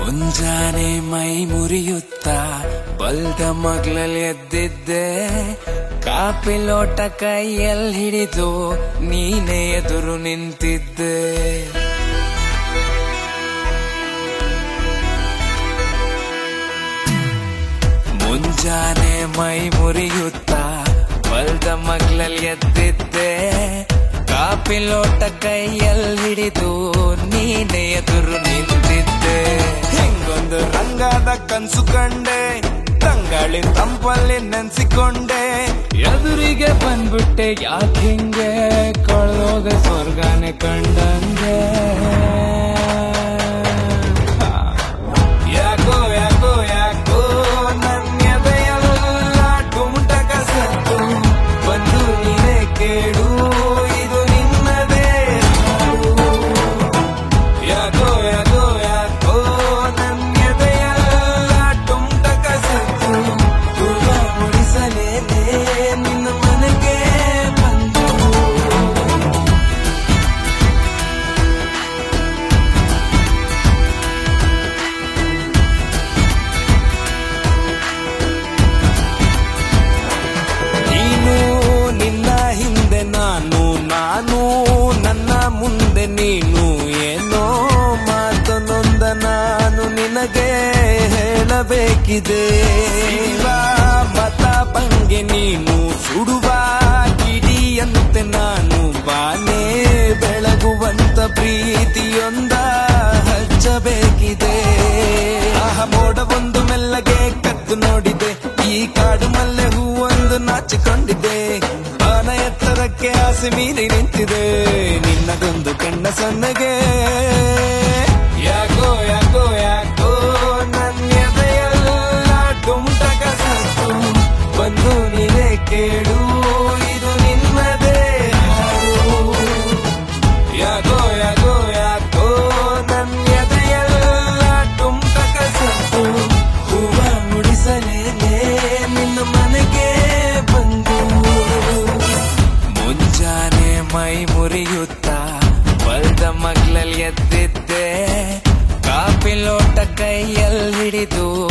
ಮುಂಜಾನೆ ಮೈ ಮುರಿಯುತ್ತ ಬಲ್ದ ಮಗ್ಲಲ್ಲಿ ಎದ್ದಿದ್ದೆ ಕಾಪಿ ಲೋಟ ಕೈಯಲ್ಲಿ ಹಿಡಿದು ನೀನೇ ಎದುರು ನಿಂತಿದ್ದೆ ಮುಂಜಾನೆ ಮೈ ಮುರಿಯುತ್ತ ಬಲ್ದ ಮಗ್ಲಲ್ಲಿ ಎದ್ದಿದ್ದೆ ಕಾಪಿ ಲೋಟ ಕೈಯಲ್ಲಿ ಹಿಡಿದು ನೀನೇ ಎದುರು ನಿಂತಿದ್ದೆ ಹಿಂಗೊಂದು ರಂಗಾದ ಕನ್ಸು ಕಂಡೆ ತಂಗಾಳಿ ತಂಪಲ್ಲಿ ನೆನ್ಸಿಕೊಂಡೆ ಎದುರಿಗೆ ಬಂದ್ಬಿಟ್ಟೆ ಯಾಕೆ ಹಿಂಗೆ ಕಳ್ದೋಗ ಸ್ವರ್ಗಾನೆ ಕಂಡಂಗೆ ಯಾಕೋ ಯಾಕೋ ಯಾಕೋ ನನ್ಯದೆಯಲ್ಲ ಟುಮುಟಕ ಸತ್ತು ಬಂದು ನೀನೇ ಕೇಳು ಇದು ನಿನ್ನದೇ ಹಾಡು. ಯಾಕೋ ಯಾಕೋ ಯಾಕೋ ನನ್ಯದೆಯಲ್ಲ ಟುಮುಟಕ ಸತ್ತು ಹೂವ ಮುಡಿಸಲೇನೆ ನಿನ್ನ ಮನೆಗೆ ಬಂದು ನೀನು ನಿನ್ನ ಹಿಂದೆ ನಾನು ನಾನು ನನ್ನ ಮುಂದೆ ನೀನು ಏನೋ ಮಾತನೊಂದ ನಾನು ನಿನಗೆ ಹೇಳಬೇಕಿದೆ ಶಿವ ಮತ ಬಂಗೆ ನೀನು ಸುಡುವ ಕಿಡಿಯಂತೆ ನಾನು ಬಾನೇ ಬೆಳಗುವಂತ ಪ್ರೀತಿಯೊಂದ ಹಚ್ಚಬೇಕಿದೆ ಆಹ ಮೋಡವೊಂದು ಮೆಲ್ಲಗೆ ಕದ್ದು ನೋಡಿದೆ ಈ ಕಾಡು ಮಲ್ಲೆ ಹೂವೊಂದು ನಾಚಿಕೊಂಡಿದೆ ಆನ ಎತ್ತರಕ್ಕೆ ಆಸೆ ಮೀರಿ ನಿಂತಿದೆ ನಿನ್ನದೊಂದು ಕಣ್ಣ ಸಣ್ಣಗೆ ಯಾಕೋ ಯಾಕೋ ಯಾಕೋ ನನ್ಯದೆಯಲ್ಲ ಟುಮ್ಟಕ ಸತ್ತು ಬಂದು ನೀನೇ ಕೇಳು ಇದು ನಿನ್ನದೇ ಹಾಡು ಯಾಕೋ ಯಾಕೋ ಯಾಕೋ ನನ್ಯದೆಯಲ್ಲ ಟುಮ್ಟಕ ಸತ್ತು ಹೂವ ಮುಡಿಸಲೇನೆ ನಿನ್ನ ಮನೆಗೆ ಬಂದು ಮುಂಜಾನೆ ಮೈ ಮುರಿಯುತ್ತ ಬಲ್ದ ಮಗ್ಲಲ್ಲಿ ಎದ್ದಿದ್ದೆ ಕಾಪಿ ಲೋಟ ಕೈಯಲ್ಲಿ ಹಿಡಿದು